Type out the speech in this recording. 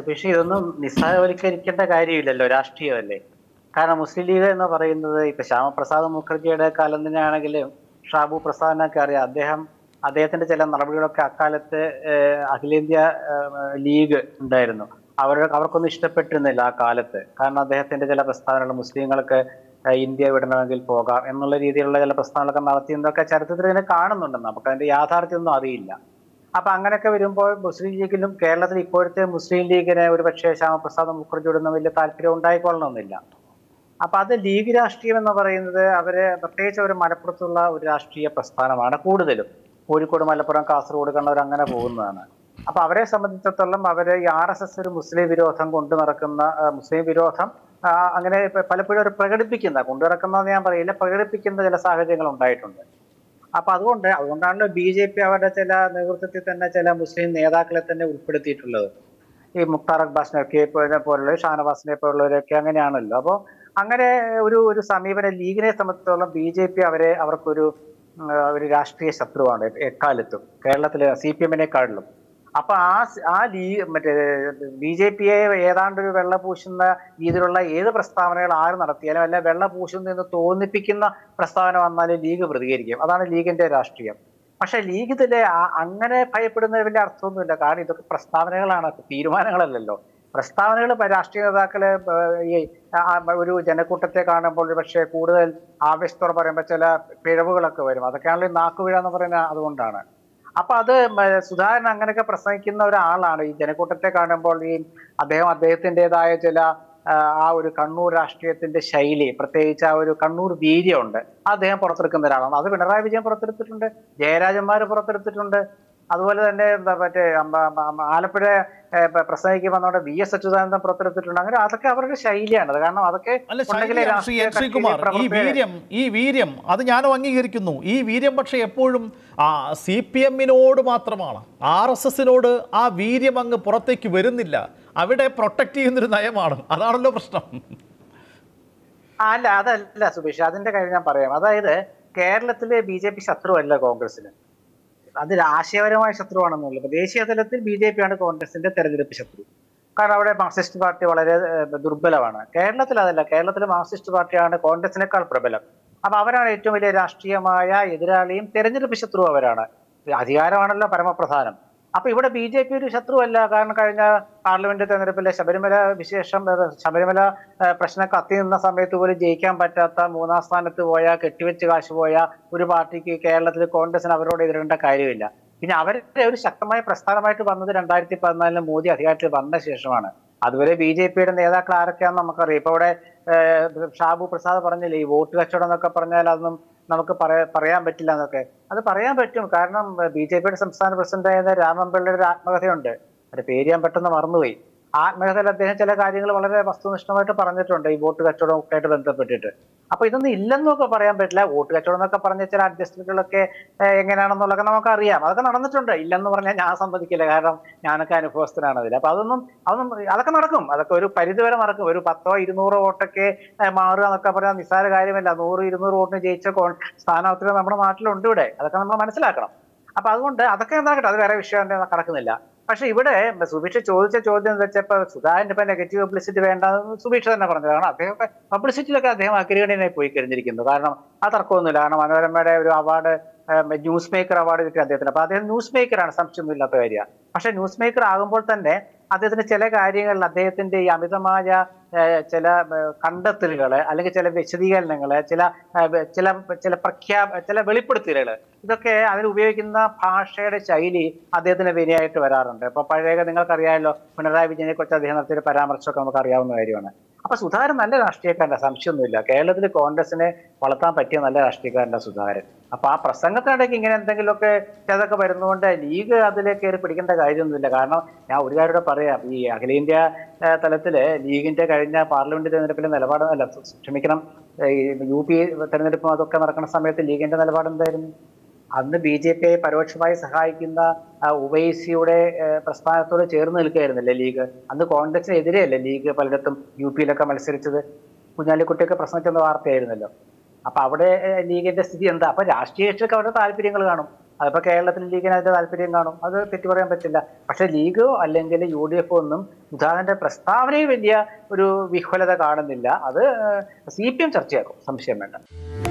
പക്ഷേ ഇതൊന്നും നിസ്സാരവൽക്കരിക്കേണ്ട കാര്യമില്ലല്ലോ രാഷ്ട്രീയമല്ലേ കാരണം മുസ്ലിം ലീഗ് എന്ന് പറയുന്നത് ഇപ്പൊ ശ്യാമപ്രസാദ് മുഖർജിയുടെ കാലം തന്നെയാണെങ്കിലും ഷാബു പ്രസാദിനൊക്കെ അറിയാം അദ്ദേഹം അദ്ദേഹത്തിന്റെ ചില നടപടികളൊക്കെ അക്കാലത്ത് ഏഹ്, അഖിലേന്ത്യാ ഏഹ്, ലീഗ് ഉണ്ടായിരുന്നു അവർ അവർക്കൊന്നും ഇഷ്ടപ്പെട്ടിരുന്നില്ല ആ കാലത്ത് കാരണം അദ്ദേഹത്തിന്റെ ചില പ്രസ്താവനകൾ മുസ്ലിങ്ങൾക്ക് ഏഹ്, ഇന്ത്യ വിടണമെങ്കിൽ പോകാം എന്നുള്ള രീതിയിലുള്ള ചില പ്രസ്താവനകളൊക്കെ നടത്തിയെന്നൊക്കെ ചരിത്രത്തിൽ ഇങ്ങനെ കാണുന്നുണ്ട് നമുക്ക് അതിന്റെ യാഥാർത്ഥ്യമൊന്നും അറിയില്ല അപ്പൊ അങ്ങനെയൊക്കെ വരുമ്പോൾ മുസ്ലിം ലീഗിലും കേരളത്തിൽ ഇപ്പോഴത്തെ മുസ്ലിം ലീഗിന് ഒരു പക്ഷേ ശ്യാമപ്രസാദ് മുഖർജിയോടൊന്നും വലിയ താല്പര്യം ഉണ്ടായിക്കൊള്ളണമെന്നില്ല അപ്പൊ അത് ലീഗ് രാഷ്ട്രീയം എന്ന് പറയുന്നത് അവര് പ്രത്യേകിച്ച് ഒരു മലപ്പുറത്തുള്ള ഒരു രാഷ്ട്രീയ പ്രസ്ഥാനമാണ് കൂടുതലും കോഴിക്കോട് മലപ്പുറം കാസർഗോഡ് കണ്ണൂർ അങ്ങനെ പോകുന്നതാണ് അപ്പൊ അവരെ സംബന്ധിച്ചിടത്തോളം അവര് ഈ ആർ എസ് എസ് ഒരു മുസ്ലിം വിരോധം കൊണ്ടു നടക്കുന്ന ആ, മുസ്ലിം വിരോധം ആ, അങ്ങനെ ഇപ്പൊ പലപ്പോഴും അവർ പ്രകടിപ്പിക്കുന്ന കൊണ്ടു നടക്കുന്നതെന്ന് ഞാൻ പറയില്ല പ്രകടിപ്പിക്കുന്ന ചില സാഹചര്യങ്ങൾ ഉണ്ടായിട്ടുണ്ട് അപ്പൊ അതുകൊണ്ട് അതുകൊണ്ടാണല്ലോ ബി ജെ പി അവരുടെ ചില നേതൃത്വത്തിൽ തന്നെ ചില മുസ്ലിം നേതാക്കളെ തന്നെ ഉൾപ്പെടുത്തിയിട്ടുള്ളത് ഈ മുക്താർ അബ്ബാസിനെയൊക്കെ പോലുള്ള ഷാനവാസിനെ പോലുള്ളവരൊക്കെ അങ്ങനെയാണല്ലോ അപ്പോൾ അങ്ങനെ ഒരു ഒരു സമീപനം ലീഗിനെ സംബന്ധിച്ചിടത്തോളം ബി ജെ പി അവരെ അവർക്കൊരു ഉം, ഒരു രാഷ്ട്രീയ ശത്രുവാണ് എക്കാലത്തും കേരളത്തിലെ സി പി എമ്മിനെക്കാളിലും അപ്പൊ ആ സ്- ആ ലീ മറ്റേ ബി ജെ പിയെ ഏതാണ്ട് ഒരു വെള്ള പൂശുന്ന രീതിയിലുള്ള ഏത് പ്രസ്താവനകൾ ആര് നടത്തിയാലും അല്ല വെള്ള പൂശുന്നു എന്ന് തോന്നിപ്പിക്കുന്ന പ്രസ്താവന വന്നാലും ലീഗ് പ്രതികരിക്കും അതാണ് ലീഗിന്റെ രാഷ്ട്രീയം പക്ഷെ ലീഗ് ഇതിലെ ആ- അങ്ങനെ ഭയപ്പെടുന്ന വലിയ അർത്ഥമൊന്നുമില്ല കാരണം ഇതൊക്കെ പ്രസ്താവനകളാണ് തീരുമാനങ്ങളല്ലല്ലോ പ്രസ്താവനകൾ ഇപ്പൊ രാഷ്ട്രീയ നേതാക്കള് ഏർ ഈ ആ ഒരു ജനക്കൂട്ടത്തെ കാണുമ്പോൾ പക്ഷേ കൂടുതൽ ആവേശത്തോടെ പറയുമ്പോൾ ചില പിഴവുകളൊക്കെ വരും അതൊക്കെയാണല്ലോ ഈ നാക്കുപിഴ എന്ന് പറയുന്നത് അതുകൊണ്ടാണ് അപ്പൊ അത് മ- സുധാകരൻ അങ്ങനെയൊക്കെ പ്രസംഗിക്കുന്ന ഒരാളാണ് ഈ ജനക്കൂട്ടത്തെ കാണുമ്പോൾ ഈ അദ്ദേഹം അദ്ദേഹത്തിൻ്റെതായ ചില ആ, ആ ഒരു കണ്ണൂർ രാഷ്ട്രീയത്തിന്റെ ശൈലി പ്രത്യേകിച്ച് ആ ഒരു കണ്ണൂർ വീര്യമുണ്ട് അത് അദ്ദേഹം പുറത്തെടുക്കുന്ന ഒരാളാണ് അത് പിണറായി വിജയൻ പുറത്തെടുത്തിട്ടുണ്ട് ജയരാജന്മാർ പുറത്തെടുത്തിട്ടുണ്ട് അതുപോലെ തന്നെ എന്താ മറ്റേ അമ്പ- അമ്പ- അമ്പ- ആലപ്പുഴ ഏ, പ- പ്രസംഗിക്കുമ്പോൾ നമ്മുടെ വി എസ് അച്യുതാനന്ദൻ പുറത്തെടുത്തിട്ടുണ്ട് അങ്ങനെ അതൊക്കെ അവരുടെ ശൈലിയാണ് അത് കാരണം അതൊക്കെ അല്ല ഉണ്ടെങ്കിലേ ശൈലിയാണ് ശ്രീ രാഷ്ട്രീയ എൻ ശ്രീകുമാർ ഈ കക്ഷിയിലെ വീര്യം ഈ വീര്യം അത് ഞാനും അംഗീകരിക്കുന്നു ഈ വീര്യം പക്ഷെ എപ്പോഴും ആ സി പി എമ്മിനോട് മാത്രമാണ് ആർ എസ് എസിനോട് ആ വീര്യം അങ്ങ് പുറത്തേക്ക് വരുന്നില്ല അവിടെ പ്രൊട്ടക്ട് ചെയ്യുന്നൊരു നയമാണ് അതാണല്ലോ പ്രശ്നം ആ, അല്ല അതല്ല സുബീഷ് അതിന്റെ കാര്യം ഞാൻ പറയാം അതായത് കേരളത്തിലെ ബി ജെ പി ശത്രുവല്ല കോൺഗ്രസിന് അത് ആശയപരമായ ശത്രുവാണെന്നുള്ളത് ദേശീയ തലത്തിൽ ബി ജെ പി ആണ് കോൺഗ്രസിന്റെ തെരഞ്ഞെടുപ്പ് ശത്രു കാരണം അവിടെ മാർക്സിസ്റ്റ് പാർട്ടി വളരെ ഏഹ്, ദുർബലമാണ് കേരളത്തിൽ അതല്ല കേരളത്തിലെ മാർക്സിസ്റ്റ് പാർട്ടിയാണ് കോൺഗ്രസിനേക്കാൾ പ്രബലം അപ്പൊ അവരാണ് ഏറ്റവും വലിയ രാഷ്ട്രീയമായ എതിരാളിയും തെരഞ്ഞെടുപ്പ് ശത്രു അവരാണ് അധികാരമാണല്ലോ പരമപ്രധാനം അപ്പൊ ഇവിടെ ബി ജെ പി ഒരു ശത്രുവല്ല കാരണം കഴിഞ്ഞ പാർലമെന്റ് തെരഞ്ഞെടുപ്പിലെ ശബരിമല വിശേഷം ഏഹ്, ശബരിമല ഏഹ്, പ്രശ്നം കത്തി നിന്ന സമയത്ത് പോലും ജയിക്കാൻ പറ്റാത്ത മൂന്നാം സ്ഥാനത്ത് പോയ കെട്ടിവെച്ച് കാശ് പോയ ഒരു പാർട്ടിക്ക് കേരളത്തിൽ കോൺഗ്രസിന് അവരോട് എതിരേണ്ട കാര്യമില്ല പിന്നെ അവരുടെ ഒരു ശക്തമായ പ്രസ്ഥാനമായിട്ട് വന്നത് രണ്ടായിരത്തി പതിനാലിന് മോദി അധികാരത്തിൽ വന്ന ശേഷമാണ് അതുവരെ ബി ജെ പിയുടെ നേതാക്കൾ ആരൊക്കെയാണെന്ന് നമുക്കറിയാം ഇപ്പൊ ഇവിടെ ഏഹ്, ഷാബു പ്രസാദ് പറഞ്ഞില്ലേ ഈ വോട്ട് കച്ചവടം എന്നൊക്കെ പറഞ്ഞാൽ അതൊന്നും നമുക്ക് പറയാ പറയാൻ പറ്റില്ല എന്നൊക്കെ അത് പറയാൻ പറ്റും കാരണം ബി ജെ പിയുടെ സംസ്ഥാന പ്രസിഡന്റായ രാമൻപിള്ളയുടെ ഒരു ആത്മകഥയുണ്ട് അതിന്റെ പേര് ഞാൻ പെട്ടെന്ന് മറന്നുപോയി ആ ആത്മകഥയിൽ അദ്ദേഹം ചില കാര്യങ്ങൾ വളരെ വസ്തുനിഷ്ഠമായിട്ട് പറഞ്ഞിട്ടുണ്ട് ഈ വോട്ട് കച്ചവടം ഒക്കെ ആയിട്ട് ബന്ധപ്പെട്ടിട്ട് അപ്പൊ ഇതൊന്നും ഇല്ലെന്നൊക്കെ പറയാൻ പറ്റില്ല വോട്ട് കച്ചവടം എന്നൊക്കെ പറഞ്ഞ ചില അഡ്ജസ്റ്റ്മെന്റുകളൊക്കെ ഏഹ്, എങ്ങനെയാണെന്നുള്ളതൊക്കെ നമുക്ക് അറിയാം അതൊക്കെ നടന്നിട്ടുണ്ട് ഇല്ലെന്ന് പറഞ്ഞാൽ ഞാൻ സമ്മതിക്കില്ല കാരണം ഞാനൊക്കെ അനുഭവസ്ഥനാണ് അതിൽ അപ്പൊ അതൊന്നും അതൊന്നും അതൊക്കെ നടക്കും അതൊക്കെ ഒരു പരിധി വരെ നടക്കും ഒരു പത്തോ ഇരുന്നൂറോ വോട്ടൊക്കെ ഏഹ്, മാറുക എന്നൊക്കെ പറയാൻ നിസ്സാര കാര്യമല്ല നൂറ് ഇരുന്നൂറ് വോട്ടിന് ജയിച്ച കോൺ സ്ഥാനാർത്ഥികൾ നമ്മുടെ നാട്ടിലുണ്ട് ഇവിടെ അതൊക്കെ നമ്മൾ മനസ്സിലാക്കണം അപ്പൊ അതുകൊണ്ട് അതൊക്കെ എന്താകട്ടെ അത് വേറെ വിഷയം തന്നെ കടക്കുന്നില്ല പക്ഷെ ഇവിടെ സുബീഷ് ചോദിച്ച ചോദ്യം എന്ന് വെച്ചപ്പോ സുധാകരന്റെ ഇപ്പൊ നെഗറ്റീവ് പബ്ലിസിറ്റി വേണ്ട സുബീഷ് തന്നെ പറഞ്ഞത് കാരണം അദ്ദേഹം പബ്ലിസിറ്റിയിലൊക്കെ അദ്ദേഹം അഗ്രഗണ്യനായി പോയി കഴിഞ്ഞിരിക്കുന്നു കാരണം ആ തർക്കമൊന്നുമില്ല കാരണം മനോരമയുടെ ഒരു അവാർഡ് ന്യൂസ് മേക്കർ അവാർഡ് കിട്ടിയ അദ്ദേഹത്തിന് അപ്പൊ അദ്ദേഹം ന്യൂസ് മേക്കറാണ് സംശയമൊന്നുമില്ലാത്ത കാര്യം പക്ഷെ ന്യൂസ് മേക്കർ ആകുമ്പോൾ തന്നെ അദ്ദേഹത്തിന് ചില കാര്യങ്ങളിൽ അദ്ദേഹത്തിന്റെ ഈ അമിതമായ ഏഹ്, ചില ഏഹ്, കണ്ടെത്തലുകള് അല്ലെങ്കിൽ ചില വിശദീകരണങ്ങള് ചില ഏഹ്, വെ- ചില ചില പ്രഖ്യാ ചില വെളിപ്പെടുത്തലുകള് ഇതൊക്കെ അതിൽ ഉപയോഗിക്കുന്ന ഭാഷയുടെ ശൈലി അദ്ദേഹത്തിന് വിനയായിട്ട് വരാറുണ്ട് ഇപ്പൊ പഴയ നിങ്ങൾക്കറിയാമല്ലോ പിണറായി വിജയനെ കുറിച്ച് അദ്ദേഹം നടത്തിയ ഒരു പരാമർശമൊക്കെ നമുക്ക് അറിയാവുന്ന കാര്യമാണ് അപ്പൊ സുധാകരൻ നല്ല രാഷ്ട്രീയക്കാരന്റെ സംശയമൊന്നുമില്ല കേരളത്തിൽ കോൺഗ്രസിനെ വളർത്താൻ പറ്റിയ നല്ല രാഷ്ട്രീയക്കാരന്റെ സുധാകരൻ അപ്പൊ ആ പ്രസംഗത്തിനിടയ്ക്ക് ഇങ്ങനെ എന്തെങ്കിലുമൊക്കെ ചിലതൊക്കെ വരുന്നതുകൊണ്ട് ലീഗ് അതിലേക്ക് കയറി പിടിക്കേണ്ട കാര്യമൊന്നുമില്ല കാരണം ഞാൻ ഒരു കാര്യം കൂടെ പറയാം ഈ അഖിലേന്ത്യാ ഏഹ്, തലത്തില് ലീഗിന്റെ കഴിഞ്ഞ പാർലമെന്റ് തെരഞ്ഞെടുപ്പിലെ നിലപാട് അല്ല ക്ഷമിക്കണം ഈ യു പി തെരഞ്ഞെടുപ്പും അതൊക്കെ നടക്കുന്ന സമയത്ത് ലീഗിന്റെ നിലപാട് എന്തായിരുന്നു അന്ന് ബി ജെ പിയെ പരോക്ഷമായി സഹായിക്കുന്ന ആ, ഉവൈസിയുടെ ഏഹ്, പ്രസ്ഥാനത്തോട് ചേർന്ന് നിൽക്കുകയായിരുന്നല്ലേ ലീഗ് അന്ന് കോൺഗ്രസിനെതിരെയല്ലേ ലീഗ് പലയിടത്തും യു പിയിലൊക്കെ മത്സരിച്ചത് കുഞ്ഞാലിക്കുട്ടിയൊക്കെ പ്രസംഗിച്ചെന്ന വാർത്തയായിരുന്നല്ലോ അപ്പൊ അവിടെ ഏഹ്, ലീഗിന്റെ സ്ഥിതി എന്താ അപ്പൊ രാഷ്ട്രീയ കക്ഷികൾക്ക് അവരുടെ താല്പര്യങ്ങൾ കാണും അതിപ്പോ കേരളത്തിൽ ലീഗിന് അതിന്റെ താല്പര്യം കാണും അത് തെറ്റു പറയാൻ പറ്റില്ല പക്ഷെ ലീഗോ അല്ലെങ്കിൽ യു ഡി എഫോ ഒന്നും സുധാകരന്റെ പ്രസ്താവനയിൽ വലിയ ഒരു വിഹ്വലത കാണുന്നില്ല അത് സി പി എം ചർച്ചയാക്കും സംശയം വേണ്ട